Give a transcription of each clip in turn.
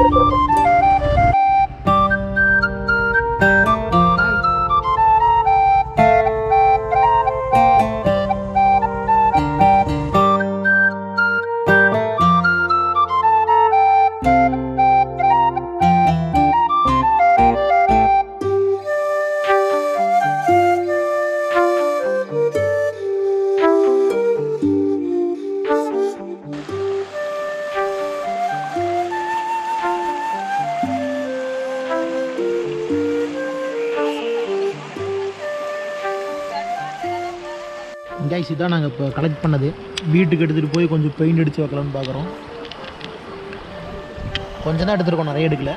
Guys இதான் நாங்கள் இப்போ கலெக்ட் பண்ணது வீட்டுக்கு எடுத்துகிட்டு போய் கொஞ்சம் பெயிண்ட் அடித்து வைக்கலாம்னு பார்க்குறோம் கொஞ்சம் தான் எடுத்துருக்கோம் நிறைய எடுக்கல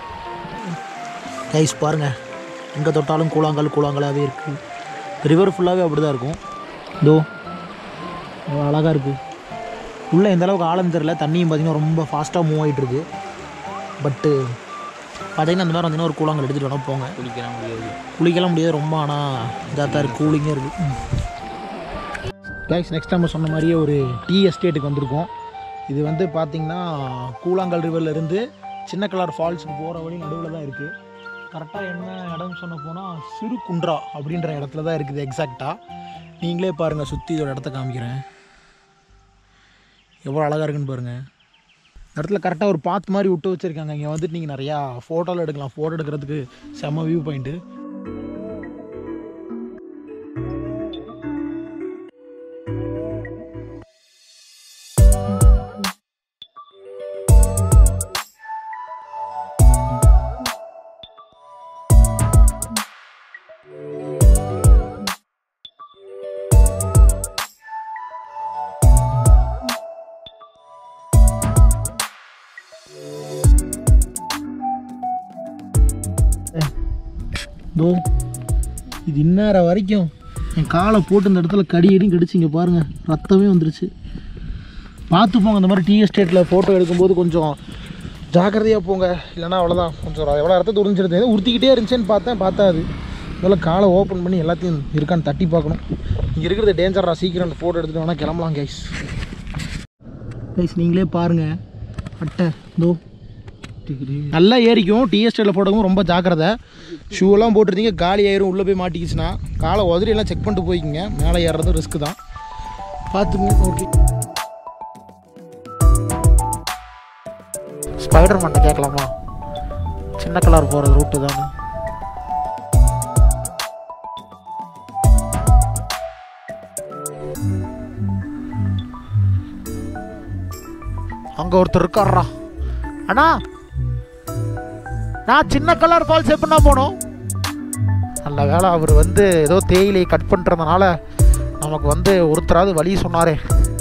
கைஸ் பாருங்கள் எங்கே தொட்டாலும் கூழாங்கல் கூழாங்கலாகவே இருக்குது ரிவர் ஃபுல்லாகவே அப்படி தான் இருக்கும் இதோ இவ்வளோ அழகாக இருக்குது உள்ளே எந்த அளவுக்கு ஆழம் தெரில தண்ணியும் பார்த்திங்கன்னா ரொம்ப ஃபாஸ்ட்டாக மூவ் ஆகிட்டு இருக்கு பட்டு பார்த்தீங்கன்னா அந்த மாதிரி வந்தீங்கன்னா ஒரு கூழாங்கல் எடுத்துகிட்டு வேணால் போங்க குளிக்கலாம் முடியாது குளிக்கலாம் முடியாது ரொம்ப ஆனால் இதாக தான் இருக்குது கூலிங்காக இருக்குது கைஸ் நெக்ஸ்ட் நம்ம சொன்ன மாதிரியே ஒரு டீ எஸ்டேட்டுக்கு வந்திருக்கோம் இது வந்து பார்த்திங்கன்னா கூழாங்கல் ரிவர்ல இருந்து சின்ன கலர் ஃபால்ஸுக்கு போகிற வழி நடுவில் தான் இருக்குது கரெக்டாக என்ன இடம் சொன்ன போனால் சிறு குன்றா அப்படின்ற இடத்துல தான் இருக்குது எக்ஸாக்டாக நீங்களே பாருங்கள் சுற்றி இதோட இடத்த காமிக்கிறேன் எவ்வளோ அழகாக இருக்குன்னு பாருங்கள் இந்த இடத்துல கரெக்டாக ஒரு பாத் மாதிரி விட்டு வச்சுருக்காங்க இங்கே வந்துட்டு நீங்கள் நிறையா ஃபோட்டோவில் எடுக்கலாம் ஃபோட்டோ எடுக்கிறதுக்கு செம்ம வியூ பாயிண்ட்டு தோ இது இன்னார வரைக்கும் என் காலை போட்டு இந்த இடத்துல கடி அடியும் கடிச்சு இங்கே பாருங்கள் ரத்தமே வந்துருச்சு பார்த்து போங்க இந்த மாதிரி டீ எஸ்டேட்டில் ஃபோட்டோ எடுக்கும்போது கொஞ்சம் ஜாக்கிரதையாக போங்க இல்லைன்னா அவ்வளோதான் கொஞ்சம் எவ்வளோ ரத்தத்தை உறிஞ்சிருந்தது உறுத்திக்கிட்டே இருந்துச்சுன்னு பார்த்தேன் பார்த்தா அது முதல்ல காலை ஓப்பன் பண்ணி எல்லாத்தையும் இருக்கான்னு தட்டி பார்க்கணும் இங்கே இருக்கிறது டேஞ்சரா சீக்கிரம் அந்த ஃபோட்டோ எடுத்துகிட்டு வேணால் கிளம்பலாம் கைஸ் கைஸ் நீங்களே பாருங்கள் அட்டை தோ நல்லா ஏறிக்கும் டீ எஸ்டேட்டில் போடவும் ரொம்ப ஜாக்கிரதை ஷூவெல்லாம் போட்டிருந்தீங்க காலி ஆயிரும் உள்ளே போய் மாட்டிக்கிச்சுன்னா காலை உதறி எல்லாம் செக் பண்ணிட்டு போய்க்குங்க மேலே ஏறுறது ரிஸ்க்கு தான் பார்த்துங்க ஓகே ஸ்பைடர் மண்ணை கேட்கலாமா சின்ன கலர் போகிறது ரூட்டு தானே அங்கே ஒருத்தர் இருக்காரா அண்ணா நான் சின்ன கலர் ஃபால்ஸ் எப்படின்னா போகணும் நல்ல வேளை அவர் வந்து ஏதோ தேயிலையை கட் பண்ணுறதுனால நமக்கு வந்து ஒருத்தராவது வழி சொன்னாரே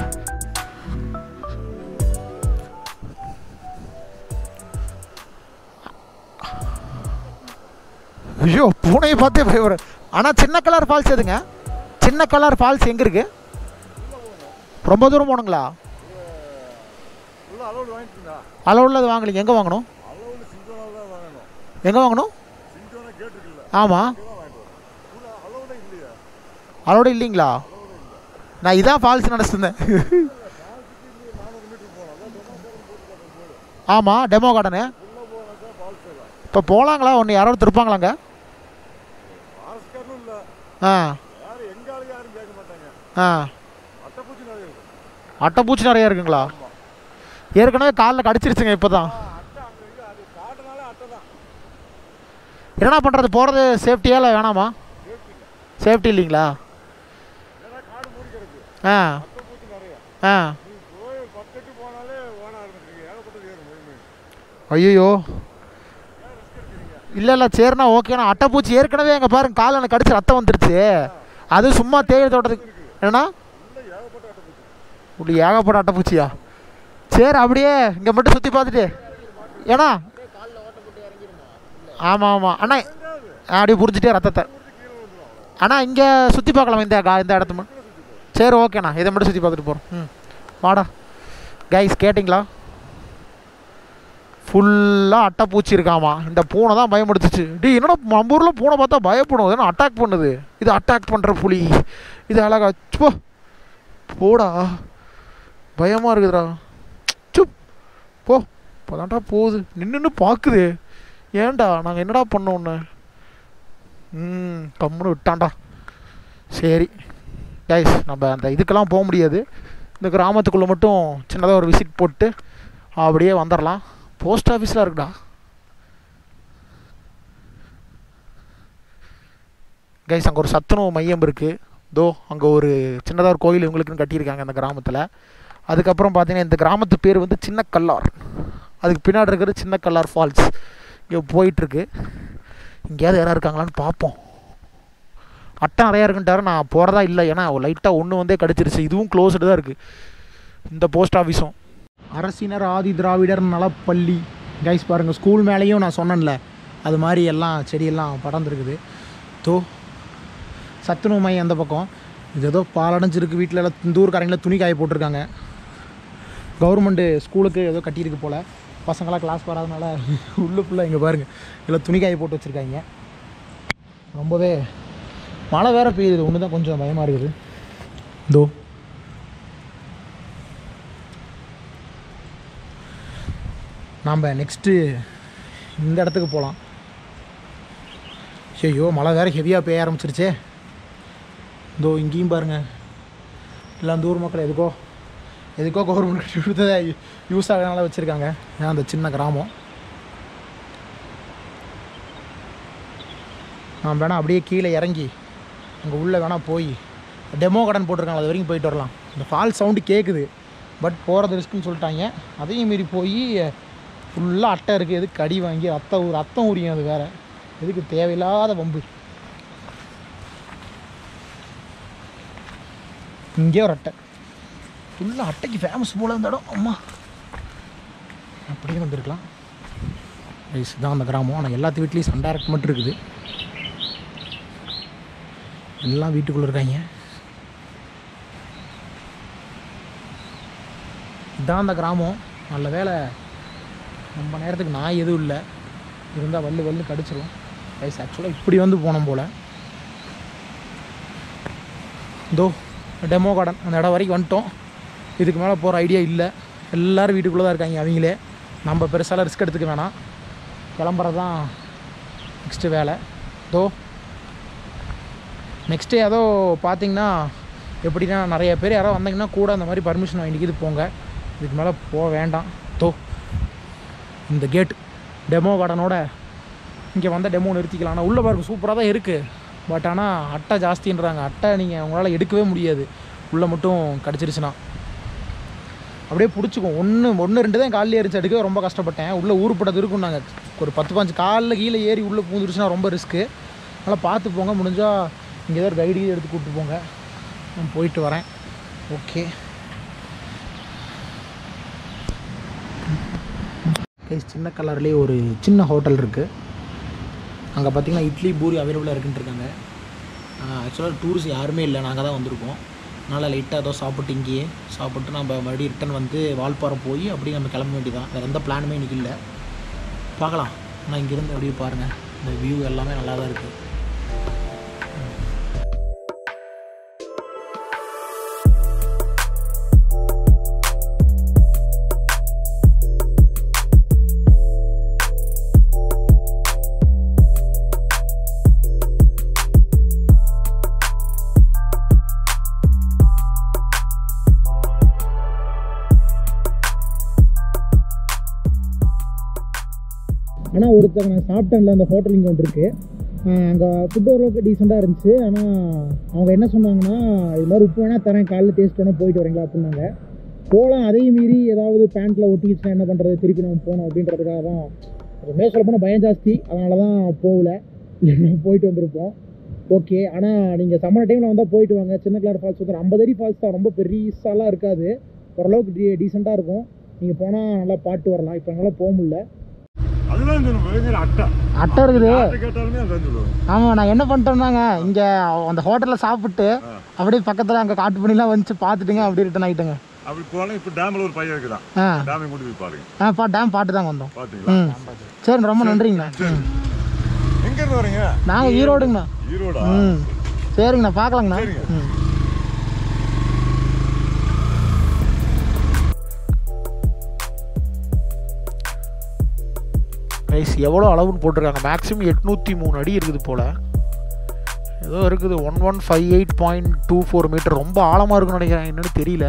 ஐயோ பூனையை பார்த்தே பயவர் ஆனால் சின்ன கலர் ஃபால்ஸ் எதுங்க சின்ன கலர் ஃபால்ஸ் எங்கே இருக்கு ரொம்ப தூரம் போகணுங்களா அளவுள்ள அது வாங்கலைங்க எங்கே வாங்கணும் எங்கே வாங்கணும் ஆமாம் அளவோட இல்லைங்களா நான் இதான் ஃபால்ஸ் நினச்சிருந்தேன் ஆமாம் டெமோ கார்டனு இப்போ போகலாங்களா ஒன்று யாராவது திருப்பாங்களாங்க ஆ ஆ அட்டைப்பூச்சி நிறையா இருக்குங்களா ஏற்கனவே காலில் கடிச்சிருச்சுங்க இப்போ தான் என்னண்ணா பண்ணுறது போகிறது சேஃப்டியா இல்லை வேணாமா சேஃப்டி இல்லைங்களா ஆ ஆ ஐயோ இல்லை இல்லை சரிண்ணா ஓகேண்ணா அட்டைப்பூச்சி ஏற்கனவே எங்கள் பாருங்க காலில் எனக்கு கடிச்சு ரத்தம் வந்துருச்சு அது சும்மா தேயிலை தோட்டத்துக்கு என்னண்ணா இப்படி ஏகப்பட்ட அட்டைப்பூச்சியா சரி அப்படியே இங்கே மட்டும் சுற்றி பார்த்துட்டு ஏண்ணா ஆமாம் ஆமாம் அண்ணா அப்படியே புரிஞ்சுட்டே ரத்தத்தை அண்ணா இங்கே சுற்றி பார்க்கலாமா இந்த கா இந்த இடத்து மட்டும் சரி ஓகேண்ணா இதை மட்டும் சுற்றி பார்த்துட்டு போகிறோம் ம் வாடா கைஸ் கேட்டிங்களா ஃபுல்லாக அட்டைப்பூச்சி இருக்காமா இந்த பூனை தான் பயமுடுத்துச்சு டி என்னடா நம்ம ஊரில் பூனை பார்த்தா பயப்படும் ஏன்னா அட்டாக் பண்ணுது இது அட்டாக் பண்ணுற புலி இது அழகா போ போடா பயமாக இருக்குதுடா சுப் போ இப்போதான்டா போகுது நின்று பார்க்குது ஏன்டா நாங்கள் என்னடா பண்ணோன்னு ம் கம்முன்னு விட்டான்டா சரி கைஸ் நம்ம அந்த இதுக்கெல்லாம் போக முடியாது இந்த கிராமத்துக்குள்ளே மட்டும் சின்னதாக ஒரு விசிட் போட்டு அப்படியே வந்துடலாம் போஸ்ட் ஆஃபீஸில் இருக்குடா கைஸ் அங்கே ஒரு சத்துணவு மையம் இருக்குது தோ அங்கே ஒரு சின்னதாக ஒரு கோயில் இவங்களுக்குன்னு கட்டியிருக்காங்க அந்த கிராமத்தில் அதுக்கப்புறம் பார்த்தீங்கன்னா இந்த கிராமத்து பேர் வந்து சின்ன கல்லார் அதுக்கு பின்னாடி இருக்கிறது சின்ன கல்லார் ஃபால்ஸ் இங்கே போயிட்டுருக்கு எங்கேயாவது யாராவது இருக்காங்களான்னு பார்ப்போம் அட்டை நிறையா இருக்குன்ட்டாரு நான் போகிறதா இல்லை ஏன்னா லைட்டாக ஒன்று வந்தே கிடச்சிருச்சு இதுவும் க்ளோஸ்டு தான் இருக்குது இந்த போஸ்ட் ஆஃபீஸும் அரசினர் ஆதி திராவிடர் நலப்பள்ளி கைஸ் பாருங்கள் ஸ்கூல் மேலேயும் நான் சொன்னேன்ல அது மாதிரி எல்லாம் செடியெல்லாம் படர்ந்துருக்குது தோ சத்துணவு மையம் அந்த பக்கம் இது ஏதோ பாலடைஞ்சிருக்கு வீட்டில் எல்லாம் இந்த ஊருக்காரங்கள துணி காய போட்டிருக்காங்க கவர்மெண்ட்டு ஸ்கூலுக்கு ஏதோ கட்டியிருக்கு போல் பசங்களாம் கிளாஸ் வராதனால உள்ளு ஃபுல்லாக இங்கே பாருங்கள் எல்லாம் துணி காய போட்டு வச்சுருக்காங்க ரொம்பவே மழை வேற பெய்யுது ஒன்று தான் கொஞ்சம் பயமாக இருக்குது இதோ நாம் நெக்ஸ்ட்டு இந்த இடத்துக்கு போகலாம் ஐயோ மழை வேறு ஹெவியாக பெய்ய ஆரம்பிச்சிருச்சே இதோ இங்கேயும் பாருங்கள் எல்லாம் அந்த ஊர் மக்கள் எதுக்கோ எதுக்கோ கவர்மெண்ட் கொடுத்ததை யூஸ் ஆகிறதுனால வச்சுருக்காங்க ஏன் அந்த சின்ன கிராமம் நான் வேணால் அப்படியே கீழே இறங்கி அங்கே உள்ளே வேணால் போய் டெமோ கடன் போட்டிருக்காங்க அது வரைக்கும் போயிட்டு வரலாம் இந்த ஃபால் சவுண்டு கேட்குது பட் போகிறது ரிஸ்க்குன்னு சொல்லிட்டாங்க அதையும் மீறி போய் ஃபுல்லாக அட்டை இருக்குது எதுக்கு கடி வாங்கி ரத்தம் ஊ ரத்தம் ஊறியும் அது வேறு எதுக்கு தேவையில்லாத வம்பு இங்கே ஒரு அட்டை ஃபுல்லாக அட்டைக்கு ஃபேமஸ் போல இந்த இடம் அம்மா அப்படியே வந்திருக்கலாம் ரைஸ் தான் அந்த கிராமம் ஆனால் எல்லாத்து வீட்லேயும் சன் டைரக்ட் மட்டும் இருக்குது எல்லாம் வீட்டுக்குள்ளே இருக்காங்க இதான் அந்த கிராமம் நல்ல வேலை நம்ம நேரத்துக்கு நாய் எதுவும் இல்லை இருந்தால் வல்லு வல்லு கடிச்சிரும் ரைஸ் ஆக்சுவலாக இப்படி வந்து போனோம் போல் இதோ டெமோ கார்டன் அந்த இடம் வரைக்கும் வந்துட்டோம் இதுக்கு மேலே போகிற ஐடியா இல்லை எல்லோரும் வீட்டுக்குள்ளே தான் இருக்காங்க அவங்களே நம்ம பெருசாலாம் ரிஸ்க் எடுத்துக்க வேணாம் கிளம்புறது தான் நெக்ஸ்ட்டு வேலை தோ நெக்ஸ்ட்டு ஏதோ பார்த்தீங்கன்னா எப்படின்னா நிறைய பேர் யாரோ வந்தீங்கன்னா கூட அந்த மாதிரி பர்மிஷன் வாங்கிக்கிது போங்க இதுக்கு மேலே போக வேண்டாம் தோ இந்த கேட் டெமோ கார்டனோட இங்கே வந்த டெமோ நிறுத்திக்கலாம் ஆனால் உள்ளே பாருங்க சூப்பராக தான் இருக்குது பட் ஆனால் அட்டை ஜாஸ்தின்றாங்க அட்டை நீங்கள் உங்களால் எடுக்கவே முடியாது உள்ளே மட்டும் கிடச்சிருச்சுன்னா அப்படியே பிடிச்சிக்கும் ஒன்று ஒன்று ரெண்டு தான் காலில் ஏறிச்சு எடுக்க ரொம்ப கஷ்டப்பட்டேன் உள்ளே ஊருப்பட்டது இருக்கும் நாங்கள் ஒரு பத்து பாஞ்சு காலில் கீழே ஏறி உள்ளே பூந்துருச்சுன்னா ரொம்ப ரிஸ்க்கு அதனால் பார்த்து போங்க முடிஞ்சால் இங்கே ஏதாவது கைடு கீது எடுத்து கூப்பிட்டு போங்க நான் போயிட்டு வரேன் ஓகே கைஸ் சின்ன கலர்லேயே ஒரு சின்ன ஹோட்டல் இருக்குது அங்கே பார்த்தீங்கன்னா இட்லி பூரி அவைலபிளாக இருக்குன்ட்டு இருக்காங்க ஆக்சுவலாக டூரிஸ்ட் யாருமே இல்லை நாங்கள் தான் வந்திருக்கோம் அதனால் லைட்டாக ஏதோ சாப்பிட்டு இங்கேயே சாப்பிட்டு நம்ம மறுபடியும் ரிட்டன் வந்து வால்பாறை போய் அப்படியே நம்ம கிளம்ப வேண்டியதான் வேறு எந்த பிளானுமே இன்றைக்கி இல்லை பார்க்கலாம் ஆனால் இங்கேருந்து அப்படியே பாருங்கள் இந்த வியூ எல்லாமே நல்லா தான் இருக்குது ஆனால் ஒருத்தர் நான் சாப்பிட்டேன்ல அந்த ஹோட்டல் இங்கே ஒன்று இருக்குது அங்கே ஃபுட் ஓரளவுக்கு டீசெண்டாக இருந்துச்சு ஆனால் அவங்க என்ன சொன்னாங்கன்னா இது மாதிரி உப்பு வேணால் தரேன் காலைல டேஸ்ட் வேணால் போயிட்டு வரீங்களா அப்படின்னாங்க போகலாம் அதையும் மீறி ஏதாவது பேண்ட்டில் ஒட்டிக்கிச்சுன்னா என்ன பண்ணுறது திருப்பி நம்ம போகணும் அப்படின்றதுக்காக தான் உண்மையாக சொல்ல போனால் பயம் ஜாஸ்தி அதனால தான் போகல இல்லைன்னா போயிட்டு வந்திருப்போம் ஓகே ஆனால் நீங்கள் சம்மர் டைமில் வந்தால் போயிட்டு வாங்க சின்ன கிளார் ஃபால்ஸ் வந்து ஒரு ஐம்பது அடி ஃபால்ஸ் தான் ரொம்ப பெருசாலாம் இருக்காது ஓரளவுக்கு டீ டீசெண்டாக இருக்கும் நீங்கள் போனால் நல்லா பாட்டு வரலாம் இப்போ என்னால் போக முடியல அதுதான் சொல்லுவோம் வேங்கிற அட்டை அட்டை இருக்குது யார்கிட்ட கேட்டாலுமே அதான் சொல்லுவோம் ஆமாம் நான் என்ன பண்ணிட்டேன்னாங்க இங்கே அந்த ஹோட்டலில் சாப்பிட்டு அப்படியே பக்கத்தில் அங்கே காட்டு பண்ணிலாம் வந்துச்சு பார்த்துட்டுங்க அப்படியே ரிட்டன் ஆகிட்டுங்க அப்படி போனா இப்ப டேம்ல ஒரு பையன் இருக்குதான் ஆ டேமை கொண்டு போய் பாருங்க ஆ பா டேம் பாட்டு தாங்க வந்தோம் பாத்தீங்களா ம் சரி ரொம்ப நன்றிங்கண்ணா ம் எங்க இருந்து வரீங்க நாங்கள் ஈரோடுங்கண்ணா ஈரோடா ம் சரிங்கண்ணா பார்க்கலாங்கண்ணா சரிங்க. ம் ரைஸ் எவ்வளோ அளவுன்னு போட்டிருக்காங்க மேக்ஸிமம் எட்நூற்றி மூணு அடி இருக்குது போல் ஏதோ இருக்குது one one five eight point two four metre ரொம்ப ஆழமாக இருக்குன்னு நினைக்கிறேன் என்னன்னு தெரியல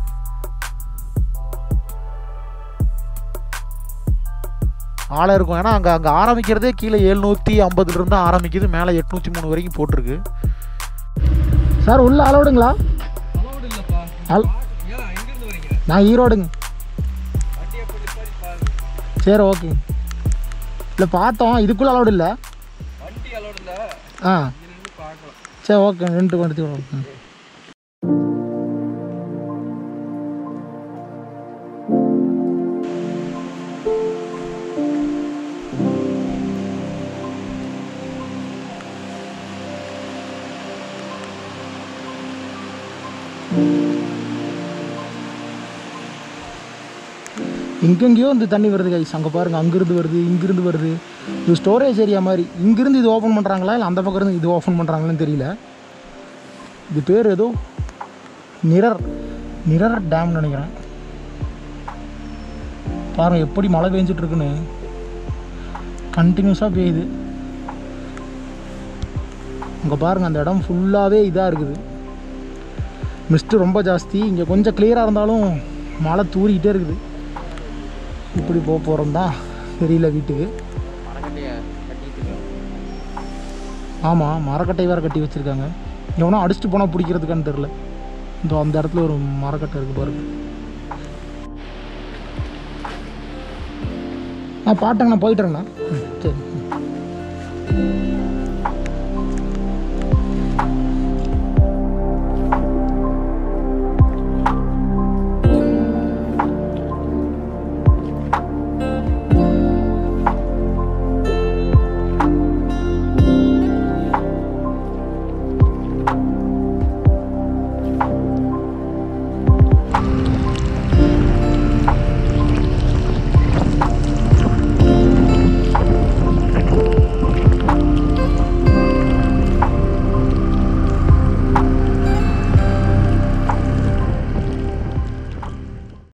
ஆழம் இருக்கும் ஏன்னா அங்கே அங்கே ஆரம்பிக்கிறதே கீழே எழுநூற்றி ஐம்பதுலேருந்து ஆரம்பிக்குது மேலே எட்நூற்றி மூணு வரைக்கும் போட்டிருக்கு சார் உள்ள அலோடுங்களா அலௌடு இல்லைப்பா அல் ஏன் எங்கேருந்து வரீங்க நான் ஈரோடுங்க வண்டியை போட்டு பாரு பாரு சரி ஓகே இல்லை பார்த்தோம் இதுக்குள்ளே அலோடு இல்லை வண்டி அலௌடு இல்லை ஆ இங்கே நின்று பார்க்கலாம் சரி ஓகே ரெண்டு எடுத்து விடுவோம் எங்கெங்கேயோ இந்த தண்ணி வருது கைஸ் அங்கே பாருங்கள் அங்கேருந்து வருது இங்கிருந்து வருது இது ஸ்டோரேஜ் ஏரியா மாதிரி இங்கிருந்து இது ஓப்பன் பண்ணுறாங்களா இல்லை அந்த பக்கம் இருந்து இது ஓப்பன் பண்ணுறாங்களான்னு தெரியல இது பேர் ஏதோ நிரர் நிரர் டேம் நினைக்கிறேன் பாருங்க எப்படி மழை பெஞ்சிட்டு இருக்குன்னு கண்டினியூஸாக பெய்யுது அங்கே பாருங்கள் அந்த இடம் ஃபுல்லாகவே இதாக இருக்குது மிஸ்ட்டு ரொம்ப ஜாஸ்தி இங்கே கொஞ்சம் கிளியராக இருந்தாலும் மழை தூறிக்கிட்டே இருக்குது இப்படி போக போகிறோம் தான் தெரியல வீட்டுக்கு மரக்கட்டையை கட்டிட்டு ஆமாம் மரக்கட்டை வேறு கட்டி வச்சுருக்காங்க எவனோ அடிச்சுட்டு போனால் பிடிக்கிறதுக்கான்னு தெரில இந்த அந்த இடத்துல ஒரு மரக்கட்டை இருக்குது பாருங்க ஆ பாட்டங்கண்ணா போயிட்டுறேண்ணா ம், சரி ம்.